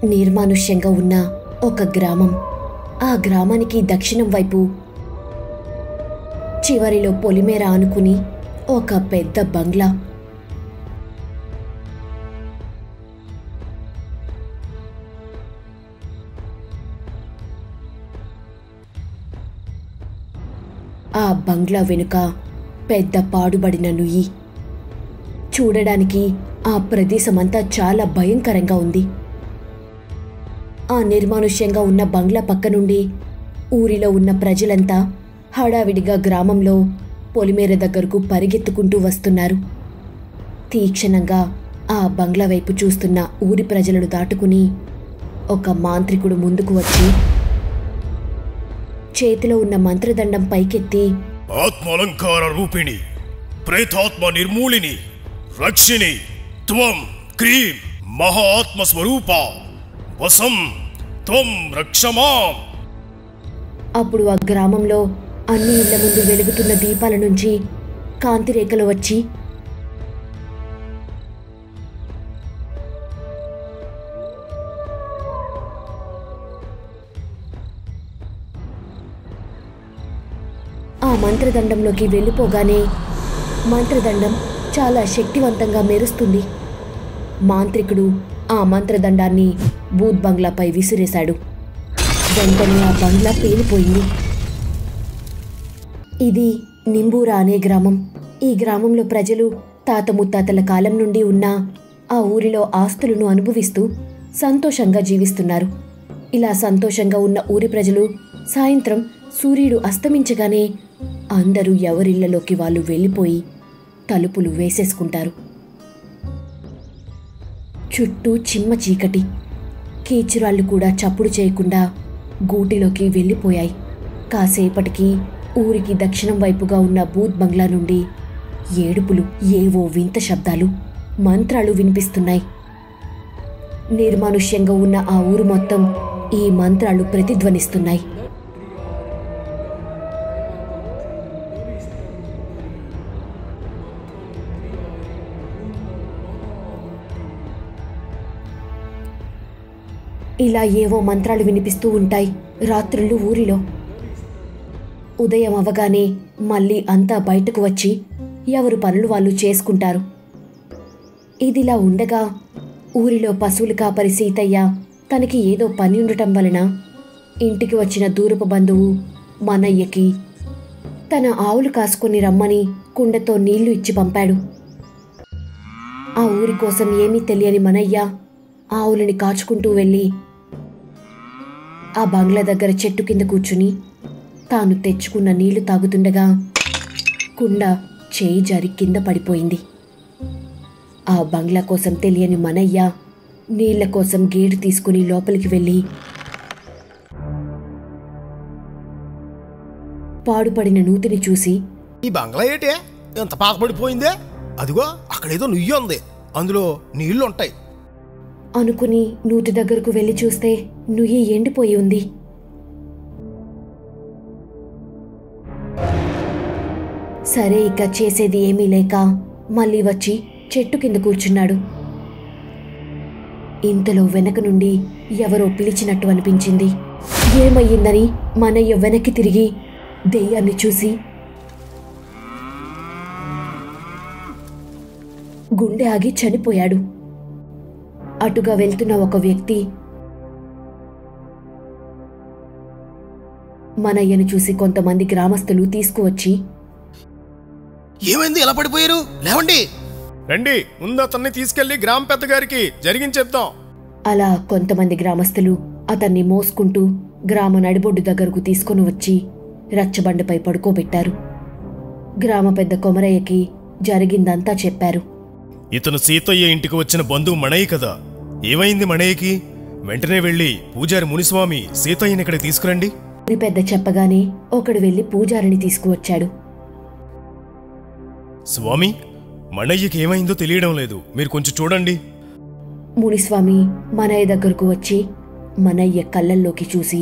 నిర్మానుష్యంగా ఉన్న ఒక గ్రామం ఆ గ్రామానికి దక్షిణం వైపు చివరిలో పొలిమేర ఆనుకుని ఒక పెద్ద బంగ్లా ఆ బంగ్లా వెనుక పెద్ద పాడుబడిన నుయ్యి చూడడానికి ఆ ప్రదేశమంతా చాలా భయంకరంగా ఉంది ఆ నిర్మానుష్యంగా ఉన్న బంగ్లా పక్క నుండి ఊరిలో ఉన్న ప్రజలంతా హడావిడిగా గ్రామంలో పొలిమేర దగ్గరకు పరిగెత్తుకుంటూ వస్తున్నారు తీక్షణంగా ఆ బంగ్లా వైపు చూస్తున్న ఊరి ప్రజలను దాటుకుని ఒక మాంత్రికుడు ముందుకు వచ్చి చేతిలో ఉన్న మంత్రదండం పైకెత్తి ఆత్మాలంకార రూపిణి ప్రేతాత్మ నిర్మూలిని రక్షిణి త్వం క్రీం మహా ఆత్మ స్వరూప వసం త్వం రక్షమాం అప్పుడు ఆ గ్రామంలో అన్ని ఇళ్ల ముందు వెలుగుతున్న దీపాల నుంచి కాంతిరేఖలు వచ్చి ఆ మంత్రదండంలోకి వెళ్ళిపోగానే మంత్రదండం చాలా శక్తివంతంగా మెరుస్తుంది మాంత్రికుడు ఆ మంత్రదండాన్ని బూత్ బంగ్లాపై విసిరేశాడు వెంటనే ఆ బంగ్లా పేలిపోయింది ఇది నింబూరా అనే గ్రామం ఈ గ్రామంలో ప్రజలు తాత ముత్తాతల కాలం నుండి ఉన్న ఆ ఊరిలో ఆస్తులను అనుభవిస్తూ సంతోషంగా జీవిస్తున్నారు ఇలా సంతోషంగా ఉన్న ఊరి ప్రజలు సాయంత్రం సూర్యుడు అస్తమించగానే అందరూ ఎవరిళ్లలోకి వాళ్ళు వెళ్ళిపోయి తలుపులు వేసేసుకుంటారు చుట్టూ చిమ్మ చీకటి కీచురాళ్ళు కూడా చప్పుడు చేయకుండా గూటిలోకి వెళ్ళిపోయాయి కాసేపటికి ఊరికి దక్షిణం వైపుగా ఉన్న బూత్ బంగ్లా నుండి ఏడుపులు ఏవో వింత శబ్దాలు మంత్రాలు వినిపిస్తున్నాయి నిర్మానుష్యంగా ఉన్న ఆ ఊరు మొత్తం ఈ మంత్రాలు ప్రతిధ్వనిస్తున్నాయి ఇలా ఏవో మంత్రాలు వినిపిస్తూ ఉంటాయి రాత్రుళ్ళు ఊరిలో ఉదయం అవగానే మళ్ళీ అంతా బయటకు వచ్చి ఎవరు పనులు వాళ్ళు చేసుకుంటారు ఇదిలా ఉండగా ఊరిలో పశువులు కాపరి సీతయ్య తనకి ఏదో పని ఉండటం వలన ఇంటికి వచ్చిన దూరపు బంధువు మనయ్యకి తన ఆవులు కాసుకొని రమ్మని కుండతో నీళ్లు ఇచ్చి పంపాడు ఆ ఊరి కోసం ఏమీ తెలియని మనయ్య ఆవులని కాచుకుంటూ వెళ్ళి ఆ బంగ్లా దగ్గర చెట్టు కింద కూర్చుని తాను తెచ్చుకున్న నీళ్లు తాగుతుండగా కుండ చేయి జారి కింద పడిపోయింది ఆ బంగ్లా కోసం తెలియని మనయ్య నీళ్ల కోసం గేటు తీసుకుని లోపలికి వెళ్ళి పాడుపడిన నూతిని చూసి ఈ బంగ్లా ఏటే ఎంత పాకపడిపోయిందే అదిగో అక్కడేదో నుయ్యి ఉంది అందులో నీళ్లు ఉంటాయి అనుకుని నూతి దగ్గరకు వెళ్ళి చూస్తే నుయ్యి ఎండిపోయి ఉంది సరే ఇక చేసేది ఏమీ లేక మళ్ళీ వచ్చి చెట్టు కింద కూర్చున్నాడు ఇంతలో వెనక నుండి ఎవరో పిలిచినట్టు అనిపించింది ఏమయ్యిందని మనయ్య వెనక్కి తిరిగి దెయ్యాన్ని చూసి గుండె ఆగి చనిపోయాడు అటుగా వెళ్తున్న ఒక వ్యక్తి మనయ్యను చూసి కొంతమంది గ్రామస్తులు తీసుకువచ్చి ఏమైంది ఎలా పడిపోయారు లేవండి రండి ముందు అతన్ని తీసుకెళ్లి గ్రామ పెద్ద గారికి జరిగింది చెప్తాం అలా కొంతమంది గ్రామస్తులు అతన్ని మోసుకుంటూ గ్రామ నడిబొడ్డు దగ్గరకు తీసుకొని వచ్చి రచ్చబండపై పడుకోబెట్టారు గ్రామ పెద్ద కొమరయ్యకి జరిగిందంతా చెప్పారు ఇతను సీతయ్య ఇంటికి వచ్చిన బంధువు మణయ్య కదా ఏమైంది మణయ్యకి వెంటనే వెళ్ళి పూజారి మునిస్వామి సీతయ్యని ఇక్కడికి తీసుకురండి ఊరి పెద్ద చెప్పగానే ఒకడు వెళ్లి పూజారిని తీసుకువచ్చాడు స్వామి మణయ్యకి ఏమైందో తెలియడం లేదు మీరు కొంచెం చూడండి మునిస్వామి మనయ్య దగ్గరకు వచ్చి మనయ్య కళ్ళల్లోకి చూసి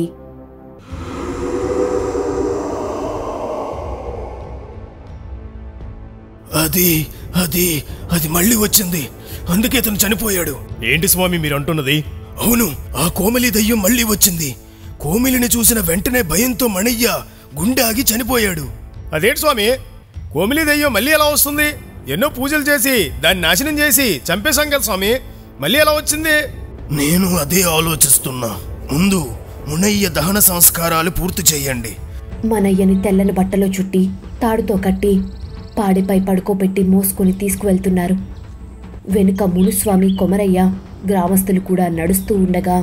అది అది అది మళ్ళీ వచ్చింది అందుకే అతను చనిపోయాడు ఏంటి స్వామి మీరు అంటున్నది అవును ఆ కోమలి దయ్యం మళ్ళీ వచ్చింది కోమిలిని చూసిన వెంటనే భయంతో మణయ్య గుండె ఆగి చనిపోయాడు అదేంటి స్వామి కోమిలి దయ్యం మళ్ళీ ఎలా వస్తుంది ఎన్నో పూజలు చేసి దాన్ని నాశనం చేసి చంపేశాం కదా స్వామి మళ్ళీ ఎలా వచ్చింది నేను అదే ఆలోచిస్తున్నా ముందు మునయ్య దహన సంస్కారాలు పూర్తి చేయండి మనయ్యని తెల్లని బట్టలో చుట్టి తాడుతో కట్టి పాడిపై పడుకోబెట్టి మోసుకొని తీసుకువెళ్తున్నారు వెనుక మునుస్వామి కొమరయ్య గ్రామస్తులు కూడా నడుస్తూ ఉండగా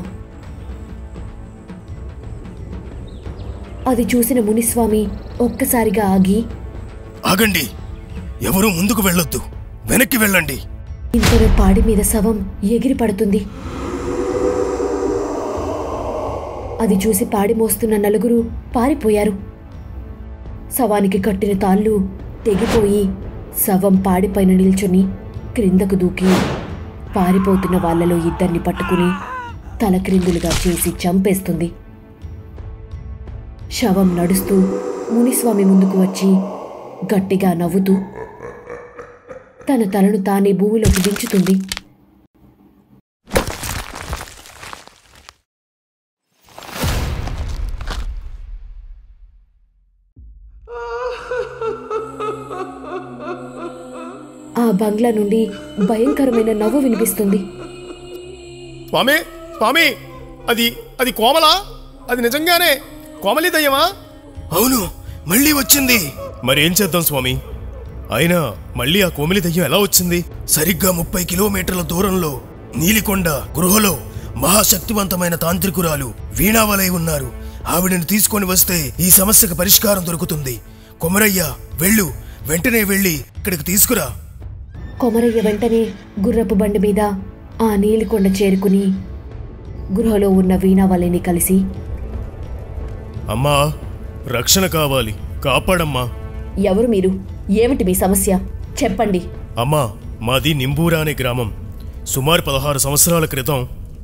అది చూసిన మునిస్వామి ఒక్కసారిగా ఆగి ఆగండి ఎవరూ ముందుకు వెళ్ళొద్దు వెనక్కి వెళ్ళండి ఇంతలో పాడి మీద శవం ఎగిరి పడుతుంది అది చూసి పాడి మోస్తున్న నలుగురు పారిపోయారు శవానికి కట్టిన తాళ్ళు తెగిపోయి శవం పాడిపైన నిల్చుని క్రిందకు దూకి పారిపోతున్న వాళ్ళలో ఇద్దరిని పట్టుకుని తలక్రిందులుగా చేసి చంపేస్తుంది శవం నడుస్తూ మునిస్వామి ముందుకు వచ్చి గట్టిగా నవ్వుతూ తన తలను తానే భూమిలోకి దించుతుంది ఆ బంగ్లా నుండి భయంకరమైన నవ్వు వినిపిస్తుంది స్వామి స్వామి అది అది కోమలా అది నిజంగానే కోమలి దయ్యమా అవును మళ్ళీ వచ్చింది మరేం చేద్దాం స్వామి అయినా మళ్ళీ ఆ కోమలి దయ్యం ఎలా వచ్చింది సరిగ్గా ముప్పై కిలోమీటర్ల దూరంలో నీలికొండ గృహలో మహాశక్తివంతమైన తాంత్రికురాలు వీణావలై ఉన్నారు ఆవిడని తీసుకొని వస్తే ఈ సమస్యకు పరిష్కారం దొరుకుతుంది కొమరయ్య వెళ్ళు వెంటనే వెళ్ళి ఇక్కడికి తీసుకురా కొమరయ్య వెంటనే గుర్రపు బండి మీద ఆ నీలికొండ చేరుకుని గృహలో ఉన్న వీణావల్లిని కలిసి అమ్మా రక్షణ కావాలి కాపాడమ్మా ఎవరు మీరు ఏమిటి మీ సమస్య చెప్పండి అమ్మా మాది నింబూరా అనే గ్రామం సుమారు పదహారు సంవత్సరాల క్రితం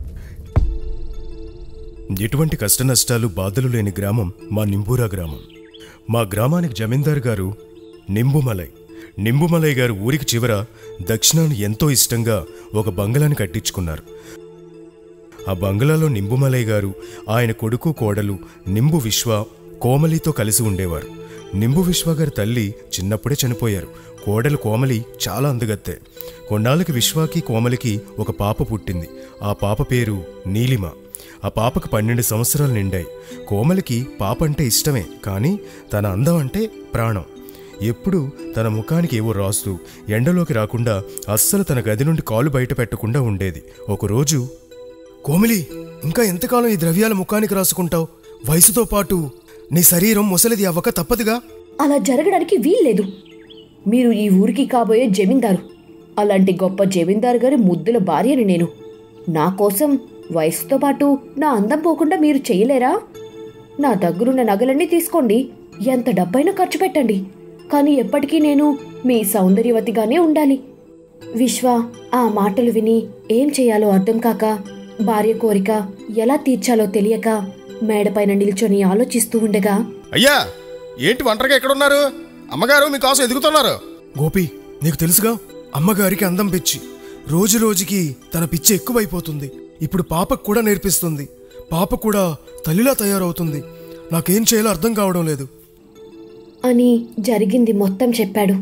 ఎటువంటి కష్ట నష్టాలు బాధలు లేని గ్రామం మా నింబూరా గ్రామం మా గ్రామానికి జమీందార్ గారు నింబుమలై నింబుమలై గారు ఊరికి చివర దక్షిణాన్ని ఎంతో ఇష్టంగా ఒక బంగళాన్ని కట్టించుకున్నారు ఆ బంగ్లాలో నింబుమలై గారు ఆయన కొడుకు కోడలు నింబు విశ్వ కోమలితో కలిసి ఉండేవారు నింబు విశ్వ గారి తల్లి చిన్నప్పుడే చనిపోయారు కోడలు కోమలి చాలా అందగత్తె కొన్నాళ్ళకి విశ్వాకి కోమలికి ఒక పాప పుట్టింది ఆ పాప పేరు నీలిమ ఆ పాపకు పన్నెండు సంవత్సరాలు నిండాయి కోమలికి పాప అంటే ఇష్టమే కానీ తన అందం అంటే ప్రాణం ఎప్పుడూ తన ముఖానికి ఏవో రాస్తూ ఎండలోకి రాకుండా అస్సలు తన గది నుండి కాలు బయట పెట్టకుండా ఉండేది ఒకరోజు కోమిలి ఇంకా ఎంతకాలం ఈ ద్రవ్యాల ముఖానికి రాసుకుంటావు వయసుతో పాటు నీ శరీరం ముసలిది అవ్వక తప్పదుగా అలా జరగడానికి వీల్లేదు మీరు ఈ ఊరికి కాబోయే జమీందారు అలాంటి గొప్ప జమీందారు గారి ముద్దుల భార్యని నేను నా కోసం వయసుతో పాటు నా అందం పోకుండా మీరు చేయలేరా నా దగ్గరున్న నగలన్నీ తీసుకోండి ఎంత డబ్బైనా ఖర్చు పెట్టండి కానీ ఎప్పటికీ నేను మీ సౌందర్యవతిగానే ఉండాలి విశ్వ ఆ మాటలు విని ఏం చేయాలో అర్థం కాక భార్య కోరిక ఎలా తీర్చాలో తెలియక మేడపైన నిల్చొని ఆలోచిస్తూ ఉండగా అయ్యా ఏంటి ఒంటరిగా ఎక్కడున్నారు అమ్మగారు మీకోసం ఎదుగుతున్నారు గోపి నీకు తెలుసుగా అమ్మగారికి అందం పిచ్చి రోజు రోజుకి తన పిచ్చి ఎక్కువైపోతుంది ఇప్పుడు పాపకు కూడా నేర్పిస్తుంది పాప కూడా తల్లిలా తయారవుతుంది నాకేం చేయాలో అర్థం కావడం లేదు అని జరిగింది మొత్తం చెప్పాడు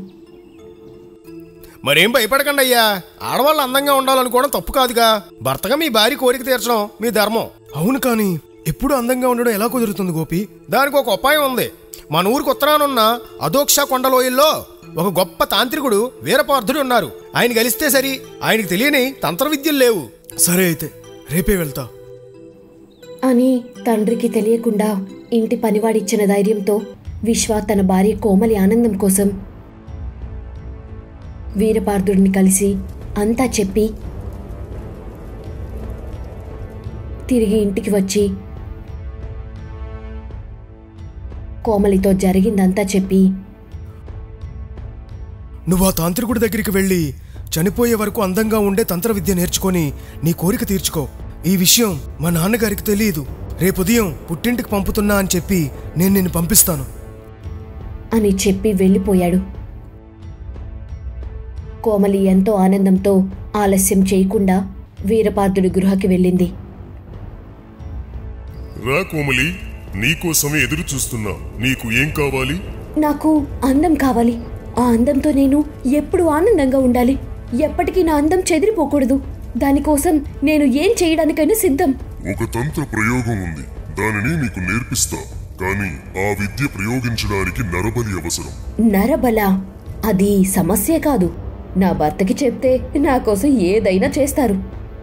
మరేం భయపడకండి అయ్యా ఆడవాళ్ళు అందంగా ఉండాలనుకోవడం తప్పు కాదుగా భర్తగా మీ భార్య కోరిక తీర్చడం మీ ధర్మం అవును కానీ ఎప్పుడు అందంగా ఉండడం ఎలా కుదురుతుంది గోపి దానికి ఒక ఉపాయం ఉంది మన ఊరికి ఉత్తరానున్న అధోక్ష కొండలోయల్లో ఒక గొప్ప తాంత్రికుడు వీరపార్థుడు ఉన్నారు ఆయన కలిస్తే సరి ఆయనకి తెలియని తంత్ర విద్యలు లేవు సరే అయితే రేపే వెళ్తా అని తండ్రికి తెలియకుండా ఇంటి పనివాడిచ్చిన ధైర్యంతో విశ్వ తన భార్య కోమలి ఆనందం కోసం వీరపార్థుడిని కలిసి అంతా చెప్పి తిరిగి ఇంటికి వచ్చి కోమలితో జరిగిందంతా చెప్పి నువ్వు ఆ తాంత్రికుడి దగ్గరికి వెళ్ళి చనిపోయే వరకు అందంగా ఉండే తంత్ర విద్య నేర్చుకొని నీ కోరిక తీర్చుకో ఈ విషయం మా నాన్నగారికి తెలియదు రేపు ఉదయం పుట్టింటికి పంపుతున్నా అని చెప్పి నేను నిన్ను పంపిస్తాను అని చెప్పి వెళ్ళిపోయాడు కోమలి ఎంతో ఆనందంతో ఆలస్యం చేయకుండా వీరపార్థుడి గృహకి వెళ్ళింది రా కోమలి నీకోసమే ఎదురు చూస్తున్నా నీకు ఏం కావాలి నాకు అందం కావాలి ఆ అందంతో నేను ఎప్పుడు ఆనందంగా ఉండాలి ఎప్పటికీ నా అందం చెదిరిపోకూడదు దానికోసం నేను ఏం చేయడానికైనా సిద్ధం ఒక తంత్ర ప్రయోగం ఉంది దానిని నీకు నేర్పిస్తా కానీ ఆ విద్య ప్రయోగించడానికి నరబలి అవసరం నరబల అది సమస్యే కాదు నా భర్తకి చెప్తే నా కోసం ఏదైనా చేస్తారు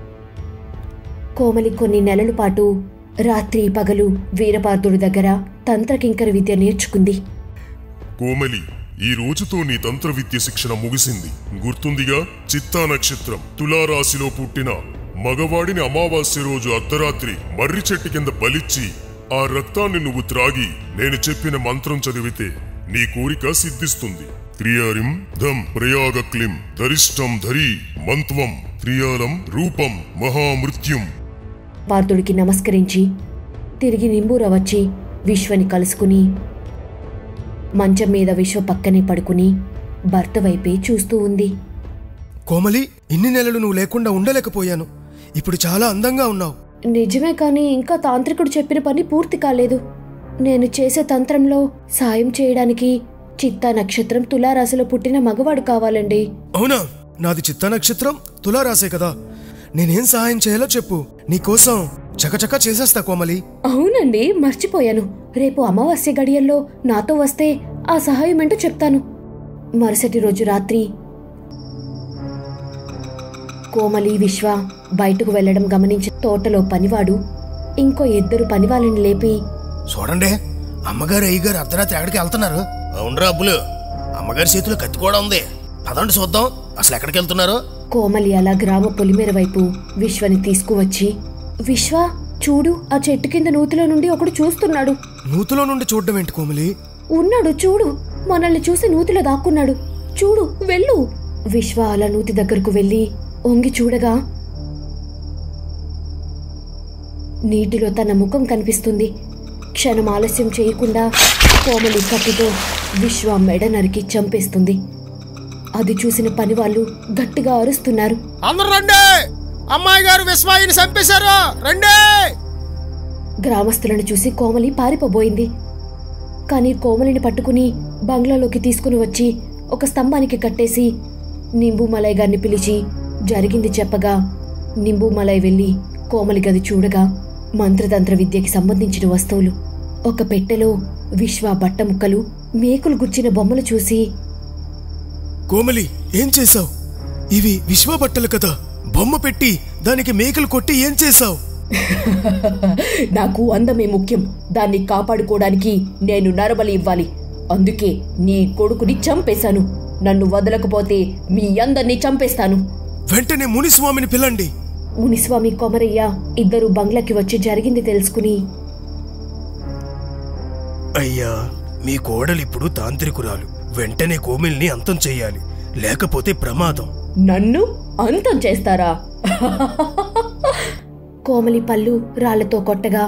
కోమలి కొన్ని నెలల పాటు రాత్రి పగలు వీరపార్థుడి దగ్గర తంత్రకింకర విద్య నేర్చుకుంది కోమలి ఈ రోజుతో నీ తంత్ర విద్య శిక్షణ ముగిసింది గుర్తుందిగా చిత్తా నక్షత్రం తులారాశిలో పుట్టిన మగవాడిని అమావాస్య రోజు అర్ధరాత్రి మర్రి చెట్టు కింద బలిచ్చి ఆ రక్తాన్ని నువ్వు త్రాగి నేను చెప్పిన మంత్రం చదివితే నీ కోరిక సిద్ధిస్తుంది క్రియారిం ధం ప్రయాగ క్లిం ధరిష్టం ధరి మంత్వం క్రియాలం రూపం మహామృత్యుం పార్థుడికి నమస్కరించి తిరిగి నింబూర వచ్చి విశ్వని కలుసుకుని మంచం మీద విశ్వ పక్కనే పడుకుని భర్త వైపే చూస్తూ ఉంది కోమలి ఇన్ని నెలలు నువ్వు లేకుండా ఉండలేకపోయాను ఇప్పుడు చాలా అందంగా ఉన్నావు నిజమే కానీ ఇంకా తాంత్రికుడు చెప్పిన పని పూర్తి కాలేదు నేను చేసే తంత్రంలో సాయం చేయడానికి చిత్తా నక్షత్రం తులారాశిలో పుట్టిన మగవాడు కావాలండి అవునా నాది చిత్త నక్షత్రం తులారాసే కదా నేనేం సహాయం చేయాలో చెప్పు నీకోసం చకచకా చేసేస్తా కోమలి అవునండి మర్చిపోయాను రేపు అమావాస్య గడియల్లో నాతో వస్తే ఆ సహాయం ఏంటో చెప్తాను మరుసటి రోజు రాత్రి కోమలి విశ్వ బయటకు వెళ్లడం గమనించిన తోటలో పనివాడు ఇంకో ఇద్దరు పనివాళ్ళని లేపి చూడండి అమ్మగారు అయ్యగారు అర్ధరాత్రి ఎక్కడికి వెళ్తున్నారు అవునరా అబ్బులు అమ్మగారి చేతిలో కత్తి కూడా ఉంది పదండి చూద్దాం అసలు ఎక్కడికి వెళ్తున్నారు కోమలి అలా గ్రామ పొలిమేర వైపు విశ్వని తీసుకువచ్చి విశ్వ చూడు ఆ చెట్టు కింద నూతిలో నుండి ఒకడు చూస్తున్నాడు నూతులో నుండి చూడడం ఏంటి కోమలి ఉన్నాడు చూడు మనల్ని చూసి నూతిలో దాక్కున్నాడు చూడు వెళ్ళు విశ్వ అలా నూతి దగ్గరకు వెళ్ళి ఒంగి చూడగా నీటిలో తన ముఖం కనిపిస్తుంది క్షణం ఆలస్యం చేయకుండా కోమలి కత్తితో విశ్వ మెడ నరికి చంపేస్తుంది అది చూసిన పనివాళ్ళు గట్టిగా అరుస్తున్నారు అందరు రండి అమ్మాయి గారు విశ్వాయిని చంపేశారు రండి గ్రామస్తులను చూసి కోమలి పారిపోబోయింది కానీ కోమలిని పట్టుకుని బంగ్లాలోకి తీసుకుని వచ్చి ఒక స్తంభానికి కట్టేసి నింబు మలై గారిని పిలిచి జరిగింది చెప్పగా నింబు మలై వెళ్ళి కోమలి గది చూడగా మంత్రతంత్ర విద్యకి సంబంధించిన వస్తువులు ఒక పెట్టెలో విశ్వ బట్ట ముక్కలు మేకులు గుచ్చిన బొమ్మలు చూసి కోమలి ఏం చేశావు ఇవి విశ్వ బట్టలు కదా బొమ్మ పెట్టి దానికి మేకలు కొట్టి ఏం చేశావు నాకు అందమే ముఖ్యం దాన్ని కాపాడుకోవడానికి నేను నరబలి ఇవ్వాలి అందుకే నీ కొడుకుని చంపేశాను నన్ను వదలకపోతే మీ అందరినీ చంపేస్తాను వెంటనే మునిస్వామిని పిలండి మునిస్వామి కొమరయ్య ఇద్దరు బంగ్లాకి వచ్చి జరిగింది తెలుసుకుని అయ్యా మీ కోడలు ఇప్పుడు తాంత్రికురాలు వెంటనే కోమిల్ని అంతం చెయ్యాలి లేకపోతే ప్రమాదం నన్ను అంతం చేస్తారా కోమలి పళ్ళు రాళ్లతో కొట్టగా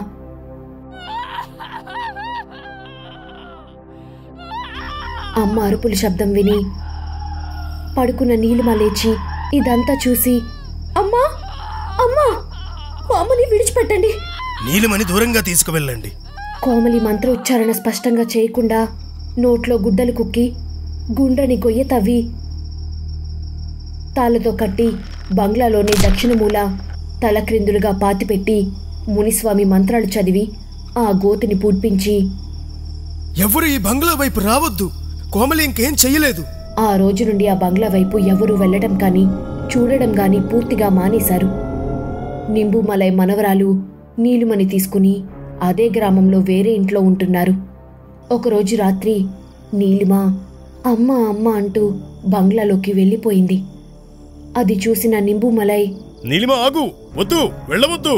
అమ్మ అరుపుల శబ్దం విని పడుకున్న నీలిమ లేచి ఇదంతా చూసి అమ్మా అమ్మా కోమలి విడిచిపెట్టండి నీలిమని దూరంగా తీసుకువెళ్ళండి కోమలి మంత్రోచ్చారణ స్పష్టంగా చేయకుండా నోట్లో గుడ్డలు కుక్కి గుండ్రని గొయ్య తవ్వి తాళ్లతో కట్టి బంగ్లాలోని దక్షిణ మూల తలక్రిందులుగా పాతిపెట్టి మునిస్వామి మంత్రాలు చదివి ఆ గోతిని పూడ్పించి ఎవరు ఈ బంగ్లా వైపు రావద్దు కోమలి ఇంకేం చెయ్యలేదు ఆ రోజు నుండి ఆ బంగ్లా వైపు ఎవరూ వెళ్ళడం కానీ చూడడం కానీ పూర్తిగా మానేశారు నింబుమలై మనవరాలు నీలుమని తీసుకుని అదే గ్రామంలో వేరే ఇంట్లో ఉంటున్నారు ఒకరోజు రాత్రి నీలిమ అమ్మ అమ్మ అంటూ బంగ్లాలోకి వెళ్ళిపోయింది అది చూసిన నింబుమలై నీలిమ ఆగు వద్దు వెళ్ళవద్దు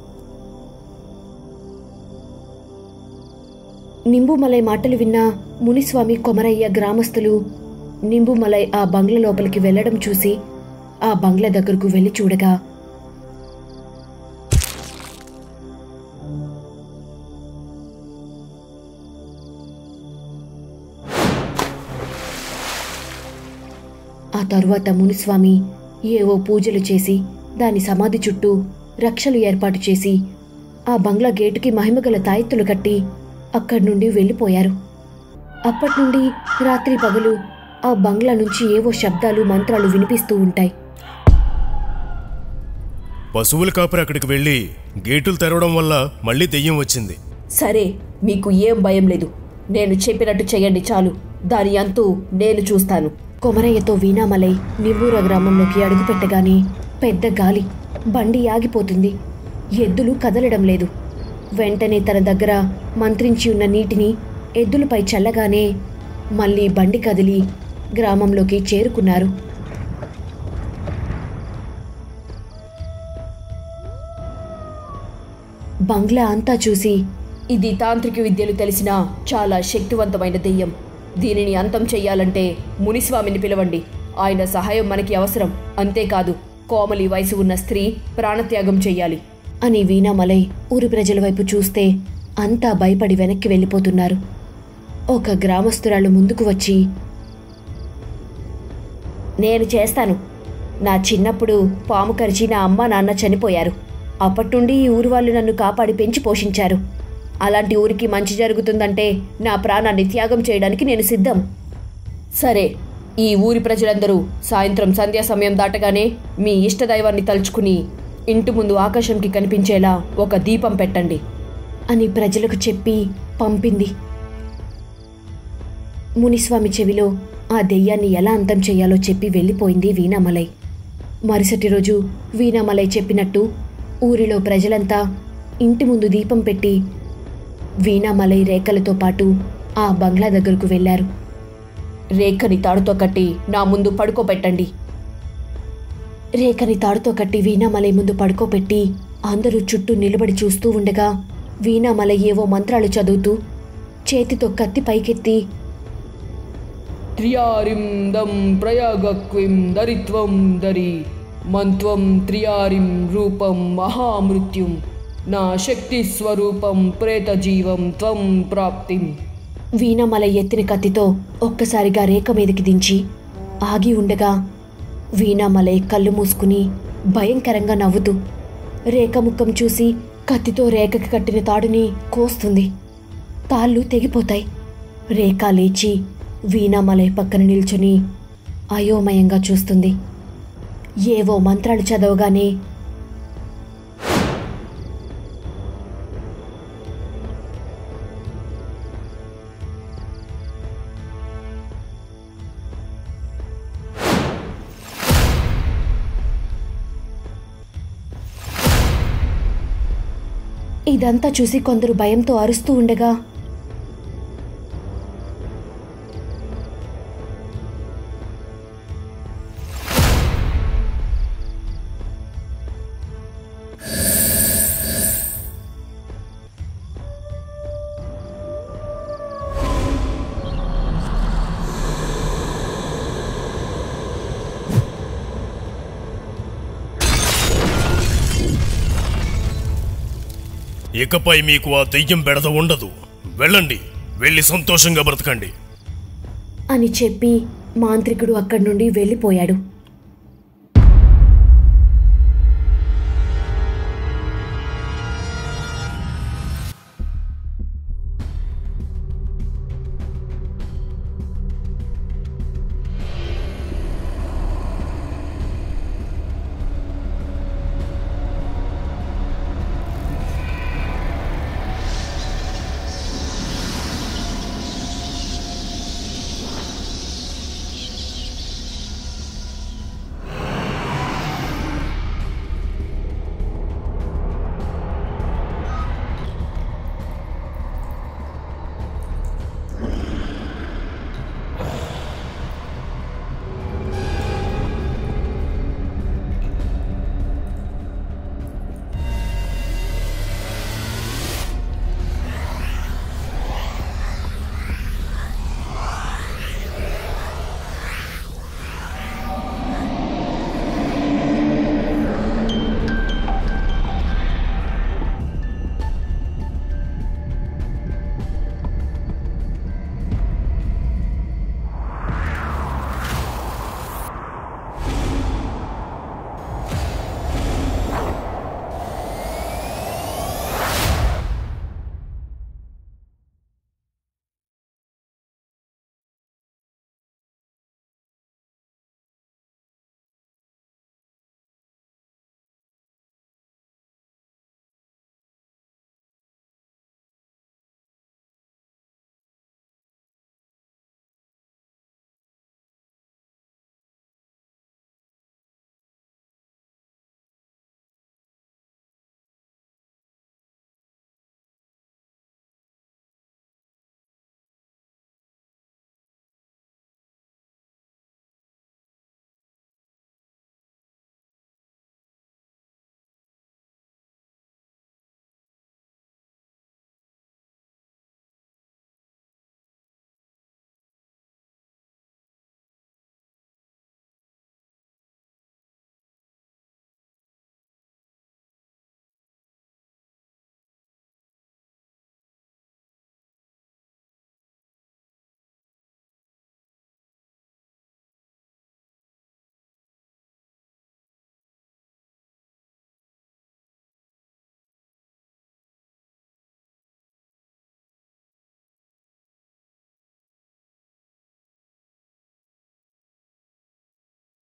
నింబుమలై మాటలు విన్న మునిస్వామి కొమరయ్య గ్రామస్తులు నింబుమలై ఆ బంగ్లా లోపలికి వెళ్ళడం చూసి ఆ బంగ్లా దగ్గరకు వెళ్ళి చూడగా ఆ తరువాత మునిస్వామి ఏవో పూజలు చేసి దాని సమాధి చుట్టూ రక్షలు ఏర్పాటు చేసి ఆ బంగ్లా గేటుకి మహిమగల తాయెత్తులు కట్టి అక్కడి నుండి వెళ్ళిపోయారు అప్పటి నుండి రాత్రి పగలు ఆ బంగ్లా నుంచి ఏవో శబ్దాలు మంత్రాలు వినిపిస్తూ ఉంటాయి పశువుల కాపరి అక్కడికి వెళ్ళి గేటులు తెరవడం వల్ల మళ్ళీ దెయ్యం వచ్చింది సరే మీకు ఏం భయం లేదు నేను చెప్పినట్టు చెయ్యండి చాలు దాని అంతు నేను చూస్తాను కొమరయ్యతో వీణామలై నివ్వూర గ్రామంలోకి అడుగుపెట్టగానే పెద్ద గాలి బండి ఆగిపోతుంది ఎద్దులు కదలడం లేదు వెంటనే తన దగ్గర మంత్రించి ఉన్న నీటిని ఎద్దులపై చల్లగానే మళ్ళీ బండి కదిలి గ్రామంలోకి చేరుకున్నారు బంగ్లా అంతా చూసి ఇది తాంత్రిక విద్యలు తెలిసిన చాలా శక్తివంతమైన దెయ్యం దీనిని అంతం చెయ్యాలంటే మునిస్వామిని పిలవండి ఆయన సహాయం మనకి అవసరం అంతేకాదు కోమలి వయసు ఉన్న స్త్రీ ప్రాణత్యాగం చెయ్యాలి అని వీణామలై ఊరి ప్రజల వైపు చూస్తే అంతా భయపడి వెనక్కి వెళ్ళిపోతున్నారు ఒక గ్రామస్తురాలు ముందుకు వచ్చి నేను చేస్తాను నా చిన్నప్పుడు పాము కరిచి నా అమ్మ నాన్న చనిపోయారు అప్పటి నుండి ఈ ఊరి వాళ్ళు నన్ను కాపాడి పెంచి పోషించారు అలాంటి ఊరికి మంచి జరుగుతుందంటే నా ప్రాణాన్ని త్యాగం చేయడానికి నేను సిద్ధం సరే ఈ ఊరి ప్రజలందరూ సాయంత్రం సంధ్యా సమయం దాటగానే మీ ఇష్టదైవాన్ని తలుచుకుని ఇంటి ముందు ఆకాశంకి కనిపించేలా ఒక దీపం పెట్టండి అని ప్రజలకు చెప్పి పంపింది మునిస్వామి చెవిలో ఆ దెయ్యాన్ని ఎలా అంతం చేయాలో చెప్పి వెళ్ళిపోయింది వీణామలై మరుసటి రోజు వీణామలై చెప్పినట్టు ఊరిలో ప్రజలంతా ఇంటి ముందు దీపం పెట్టి వీణామలై రేఖలతో పాటు ఆ బంగ్లా దగ్గరకు వెళ్లారు రేఖని తాడుతో కట్టి నా ముందు పడుకోబెట్టండి రేఖని తాడుతో కట్టి వీణామలై ముందు పడుకోబెట్టి అందరూ చుట్టూ నిలబడి చూస్తూ ఉండగా వీణామలై ఏవో మంత్రాలు చదువుతూ చేతితో కత్తి పైకెత్తి త్రియారిం దం ప్రయాగక్విం దరిత్వం దరి మంత్వం త్రియారిం రూపం మహామృత్యుం నా శక్తి స్వరూపం ప్రేతజీవం త్వం ప్రాప్తిం వీణమల ఎత్తిన కత్తితో ఒక్కసారిగా రేఖ మీదకి దించి ఆగి ఉండగా వీణామలై కళ్ళు మూసుకుని భయంకరంగా నవ్వుతూ రేఖ ముఖం చూసి కత్తితో రేఖకి కట్టిన తాడుని కోస్తుంది తాళ్ళు తెగిపోతాయి రేఖ లేచి వీణామలై పక్కన నిల్చుని అయోమయంగా చూస్తుంది ఏవో మంత్రాలు చదవగానే ఇదంతా చూసి కొందరు భయంతో అరుస్తూ ఉండగా ఇకపై మీకు ఆ దెయ్యం బెడద ఉండదు వెళ్ళండి వెళ్ళి సంతోషంగా బ్రతకండి అని చెప్పి మాంత్రికుడు అక్కడి నుండి వెళ్ళిపోయాడు